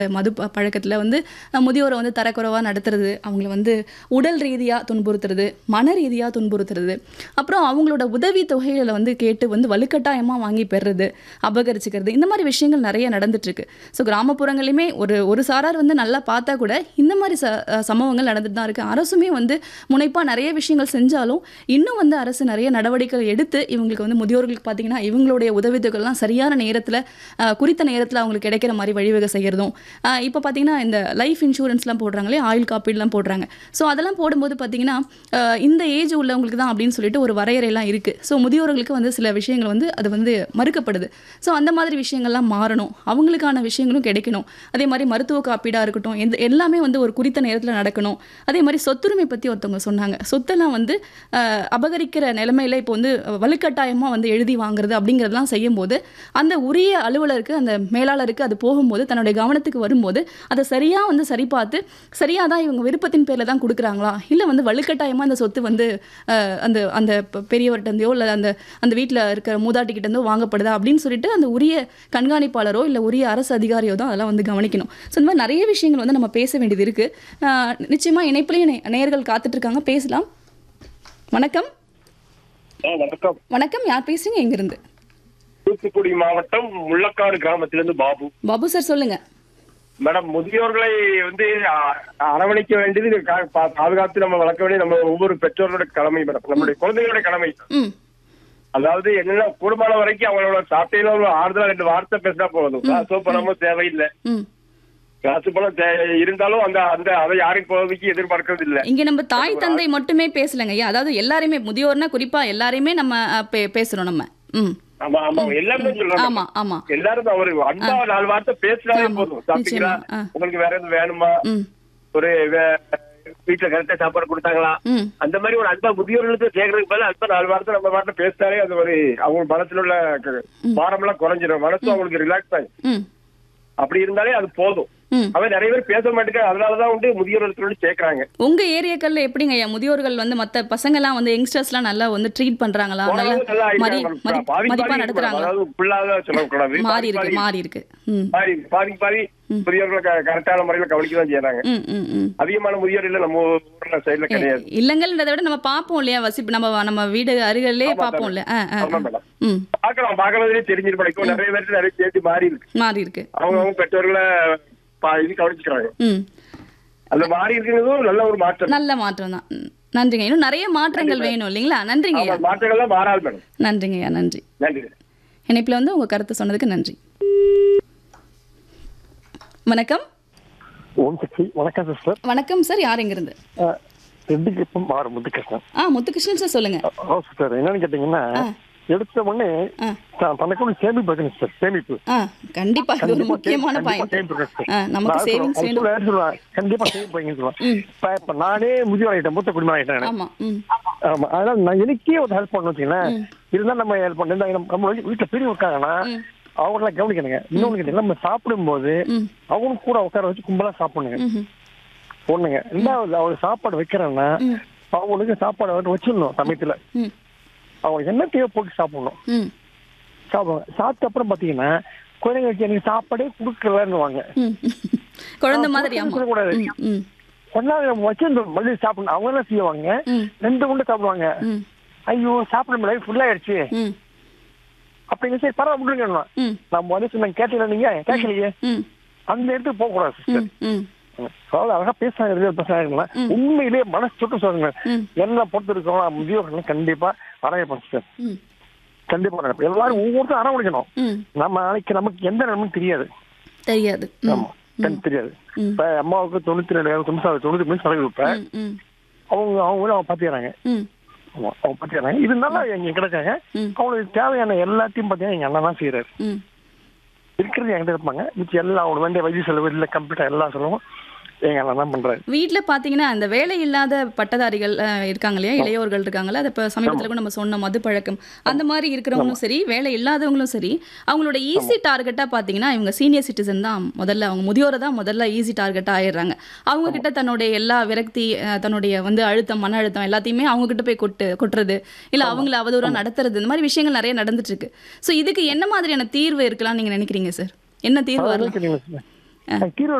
மது ப பழக்கத்தில் வந்து அஹ், முதியோரை வந்து தரக்குறைவாக நடத்துறது அவங்கள வந்து உடல் ரீதியாக துன்புறுத்துறது மன ரீதியாக துன்புறுத்துறது அப்புறம் அவங்களோட உதவி தொகைகளை வந்து கேட்டு வந்து வலுக்கட்டாயமாக வாங்கி பெறுறது அபகரிச்சுக்கிறது இந்த மாதிரி விஷயங்கள் நிறைய நடந்துட்டுருக்கு ஸோ கிராமப்புறங்களையுமே ஒரு ஒரு சாரார் வந்து நல்லா பார்த்தா கூட இந்த மாதிரி ச அஹ், சம்பவங்கள் நடந்துட்டு தான் இருக்குது அரசுமே வந்து முனைப்பாக நிறைய விஷயங்கள் செஞ்சாலும் இன்னும் வந்து அரசு நிறைய நடவடிக்கைகள் எடுத்து இவங்களுக்கு வந்து முதியோர்களுக்கு பார்த்தீங்கன்னா இவங்களுடைய உதவித்தொகைலாம் சரியான நேரத்தில் குறித்த நேரத்தில் அவங்களுக்கு கிடைக்கிற மாதிரி வழிவகை செய்கிறதும் இப்போ பார்த்தீங்கன்னா இந்த லைஃப் இன்சூரன்ஸ்லாம் போடுறாங்களே ஆயுள் காப்பீடுலாம் போடுறாங்க ஸோ அதெல்லாம் போடும்போது பார்த்தீங்கன்னா அஹ், இந்த ஏஜ் உள்ளவங்களுக்கு தான் அப்படின்னு சொல்லிட்டு ஒரு வரையறையெல்லாம் இருக்குது ஸோ முதியோர்களுக்கு வந்து சில விஷயங்கள் வந்து அது வந்து மறுக்கப்படுது ஸோ அந்த மாதிரி விஷயங்கள்லாம் மாறணும் அவங்களுக்கான விஷயங்களும் கிடைக்கணும் அதே மாதிரி மருத்துவ காப்பீடாக இருக்கட்டும் எந்த எல்லாமே வந்து ஒரு குறித்த நேரத்தில் நடக்கணும் அதே மாதிரி சொத்துரிமை பற்றி ஒருத்தவங்க சொன்னாங்க சொத்தெல்லாம் வந்து அஹ், அபகரிக்கிற நிலைமையில இப்போ வந்து வலுக்கட்டாயமாக வந்து எழுதி வாங்குறது அப்படிங்கிறதெல்லாம் செய்யும்போது அந்த உரிய அலுவலருக்கு அந்த மேலாளருக்கு அது போகும்போது தன்னுடைய கவனத்துக்கு வரும்போது அதை சரியாக வந்து சரி பார்த்து சரியாக தான் இவங்க விருப்பத்தின் பேரில் தான் கொடுக்குறாங்களா இல்லை வந்து வலுக்கட்டாயமாக அந்த சொத்து வந்து அஹ், அந்த அந்த பெ- பெரியவர்கிட்டருந்தோ இல்லை அந்த அந்த வீட்டில் இருக்கிற மூதாட்டிக்கிட்டேருந்தோ வாங்கப்படுதா அப்படின்னு சொல்லிட்டு அந்த உரிய கண்காணிப்பாளரோ இல்லை உரிய அரசு அதிகாரியோ தான் அதெல்லாம் வந்து கவனிக்கணும் ஸோ இந்த மாதிரி நிறைய விஷயங்கள் வந்து நம்ம பேச வேண்டியது இருக்குது நிச்சயமாக இணைப்பிலேயே நேயர்கள் காத்துட்ருக்காங்க பேசலாம் வணக்கம் ஆ, வணக்கம் வணக்கம் யார் பேசுறீங்க எங்கிருந்து தூத்துக்குடி மாவட்டம் முள்ளக்காடு கிராமத்திலிருந்து பாபு பாபு சார் சொல்லுங்க மேடம் முதியோர்களை வந்து ஆ, அரவணைக்க வேண்டியது கா- பா- பாதுகாத்து நம்ம வளர்க்க வேண்டியது நம்ம ஒவ்வொரு பெற்றோரோட கடமை மேடம் நம்மளுடைய குழந்தைகளோட கடமை ம் அதாவது என்னன்னா கூடுமான வரைக்கும் அவங்களோட சாப்பிட்டையில ஒரு ஆறுதலா ரெண்டு வார்த்தை பேசினா போதும் காசோ பணமோ தேவையில்லை ம் காசு பணம் தே- இருந்தாலும் அந்த அந்த அதை யாரும் இப்போதைக்கு எதிர்பார்க்கறது இல்ல இங்க நம்ம தாய் தந்தை மட்டுமே பேசலங்க ஐயா அதாவது எல்லாருமே முதியோர்னா குறிப்பா எல்லாரையுமே நம்ம அஹ், பே- பேசுறோம் நம்ம ம் ஆமா ஆமா எல்லாருமே சொல்றாங்க ஆமா ஆமா எல்லாரும் ஒரு அன்பா நாலு வார்த்தை பேசினாலே ஆமா. போதும் சாப்பிட்டீங்களா நிச்சயமா, ஆ. உங்களுக்கு வேற எதுவும் வேணுமா ம் ஒரு வே- வீட்டுல கரெக்டா சாப்பாடு கொடுத்தாங்களா ம் அந்த மாதிரி ஒரு அன்பா முதியோர்களுக்கு கேட்கறதுக்கு பதிலா அன்பா நாலு வாரத்தை நம்ம வாட்டில் பேசினாலே அது ஒரு அவங்க மனசுல உள்ள க- பாரமெல்லாம் குறைஞ்சிடும் மனசு அவங்களுக்கு ரிலாக்ஸ் ஆகும் ம் அப்படி இருந்தாலே அது போதும் ம் அவன் நிறைய பேர் பேச மாட்டேங்க அதனாலதான் வந்து முதியோர்கள் சேர்க்கறாங்க உங்க ஏரியாக்கள்ல எப்படிங்க ஐயா முதியோர்கள் வந்து மத்த பசங்கெல்லாம் வந்து யங்ஸ்டர்ஸ்லாம் நல்லா வந்து ட்ரீட் பண்றாங்களா நல்லா போனவங்க நல்லா மதி ஆயிட்டாங்க. மதி- பாதி மதிப்பா பாதி நடத்துறாங்களா அதாவது ஃபுல்லாக சொல்லக்கூடாது மாறி பாதி இருக்கு பாதி மாறி இருக்கு ம் பாதி பாதி பாதி முதியோர்களை க- கரெக்டான முறையில கவனிக்க தான் செய்யறாங்க ம் ம் ம் அதிகமான முதியோர் இல்ல நம்ம ஊர்ல சைடுல கிடையாது இல்லங்கள்ன்றதை விட நம்ம பார்ப்போம் இல்லையா வசிப்பு நம்ம நம்ம வீடு அருகிலே ஆமா, பார்ப்போம் இல்ல ஆ ஆ ஆமா மேடம் ம் பாக்கலாம் பாக்குறதுலயே தெரிஞ்சிட்டு படிக்கும் நிறைய பேருக்கு நிறைய சேர்த்து மாறி இருக்கு மாறி இருக்கு அவங்க அவங்க பெற்றோர்களை பா- இது கவனிச்சுக்கிறாங்க ம் அந்த மாறி இருக்கிறதும் நல்ல ஒரு மாற்றம் நல்ல மாற்றம் தான் ம். நன்றிங்க இன்னும் நிறைய மாற்றங்கள் வேணும் இல்லைங்களா நன்றிங்க ஐயா ஆமா, மாற்றங்கள் தான் மாறாது மேடம் நன்றிங்க ஐயா நன்றி நன்றி இணைப்பில் வந்து உங்க கருத்தை சொன்னதுக்கு நன்றி வணக்கம் ஓம் சக்தி வணக்கம் சிஸ்டர் வணக்கம் சார் யார் எங்கிருந்து ரெண்டுக்கு இப்போ மாறு முத்துக்கிருஷ்ணன் ஆ முத்துகிருஷ்ணன் சார் சொல்லுங்க ஓ சிஸ்டர் என்னன்னு கேட்டீங்கன்னா எடுத்த உடனே ஆ. தான் தனக்கு ஒரு சேமிப்பு வைக்கணும் சிஸ்டர் சேமிப்பு ஆ கண்டிப்பா இது ஒரு கண்டிப்பா முக்கியமான கண்டிப்பா பாயிண்ட் சேமிப்பு இருக்கணும் sister. ஆ நமக்கு நான் சேவிங்ஸ் சொல்லுவேன், வேணும் அது சொல்லுவேன், கண்டிப்பா சேமிப்பு வைக்கணும்னு சொல்லுவேன் ம் இப்ப இப்ப நானே முதியோர் ஆயிட்டேன் மூத்த குடும்பம் ஆயிட்டேன் ஆமா ம் ஆமா அதனால நான் எனக்கே ஒரு ஹெல்ப் பண்ணணும் வச்சுங்களேன் இருந்தா நம்ம ஹெல்ப் பண்ண நம்ம வீ- வீட்டுல பெரிய இருக்காங்கன்னா ம். அவங்கள கவனிக்கணுங்க இன்னொன்னு கேட்டீங்கன்னா நம்ம சாப்பிடும்போது ம் அவங்களும் கூட உட்கார வச்சு கும்பலா சாப்பிடணுங்க ம்ஹும். ஒண்ணுங்க ரெண்டாவது அவங்க சாப்பாடு வைக்கிறேன்னா ம் அவங்களுக்கு சாப்பாடு வந்து வச்சிடணும் சமயத்துல ம் அவங்க என்ன தேவை போட்டு சாப்பிடணும் ம் சாப்பிடுவாங்க சாப்பிட்ட அப்புறம் பாத்தீங்கன்னா குழந்தைங்களுக்கு எனக்கு சாப்பாடே கொடுக்கலன்னுவாங்க ம் குழந்தை ஆ, மாதிரி ஆமா சொல்லக்கூடாது. ம் ம் ஒன்னாவது நம்ம வச்சிருந்தோம் மறுபடியும் சாப்பிடணும் அவங்க என்ன செய்வாங்க ம் ரெண்டு குண்டு சாப்பிடுவாங்க ம் ஐயோ சாப்பிட முடியல ஃபுல்லா ஆயிடுச்சு ம் அப்படிங்க சரி பரவாயில்ல விட்டுருங்க ம் நம்ம வந்து சொன்ன கேட்டீங்களா நீங்க கேட்கலையே ம் அந்த இடத்துக்கு போக கூடாது சிஸ்டர் ம் ம் அதாவது அழகா பேசுறாங்க பேசுறாங்க உண்மையிலேயே மனசு சுட்டு சொல்லுங்க ம். என்ன பொறுத்து இருக்கோம் முதியோர்கள் கண்டிப்பா அரவணைப்போம் சிஸ்டர் ம் கண்டிப்பா அரவணைப்போம். எல்லாரும் ஒவ்வொருத்தரும் அரவணைக்கணும் ம் நம்ம நாளைக்கு நமக்கு எந்த நிலமும் தெரியாது தெரியாது ம் ஆமா எனக்கு தெரியாது ம். இப்ப அம்மாவுக்கு தொண்ணூத்தி ரெண்டு தொண்ணூத்தி தொண்ணூத்தி மூணு செலவு இப்ப ம் ம் அவங்க அவங்க ஊர்ல அவங்க பாத்துக்கிறாங்க ம் ஆமா, அவங்க பாத்துக்கிறாங்க இருந்தாலும் எங்க கிடைக்காங்க ம். அவங்களுக்கு தேவையான எல்லாத்தையும் பாத்தீங்கன்னா எங்க அண்ணன் தான் செய்யறாரு ம் இருக்கிறது என்கிட்ட இருப்பாங்க மிச்சம் எல்லாம் அவங்களுக்கு வேண்டிய வைத்திய செலவு இல்ல கம்ப்யூட்டர் எல்லா செலவும் எங்க அண்ணன் தான் பண்றாரு வீட்டில் பார்த்தீங்கன்னா அந்த வேலை இல்லாத பட்டதாரிகள் அஹ், இருக்காங்க இல்லையா இளையோர்கள் இருக்காங்கல்ல அதை இப்போ சமீபத்தில் கூட நம்ம சொன்ன மது பழக்கம் அந்த மாதிரி இருக்கிறவங்களும் சரி வேலை இல்லாதவங்களும் சரி அவங்களோட ஈஸி டார்கெட்டாக பார்த்தீங்கன்னா இவங்க சீனியர் சிட்டிசன் தான் முதல்ல அவங்க முதியோரை தான் முதல்ல ஈஸி டார்கெட்டாக ஆயிடுறாங்க அவங்க கிட்ட தன்னுடைய எல்லா விரக்தி அஹ், தன்னுடைய வந்து அழுத்தம் மன அழுத்தம் எல்லாத்தையுமே அவங்க கிட்ட போய் கொட்டு கொட்டுறது இல்லை அவங்கள அவதூறாக நடத்துறது இந்த மாதிரி விஷயங்கள் நிறைய நடந்துட்டு இருக்கு ஸோ இதுக்கு என்ன மாதிரியான தீர்வு இருக்கலாம்னு நீங்கள் நினைக்கிறீங்க சார் என்ன தீர்வு அது வரலாம் என்ன கேட்டீங்களா கீரை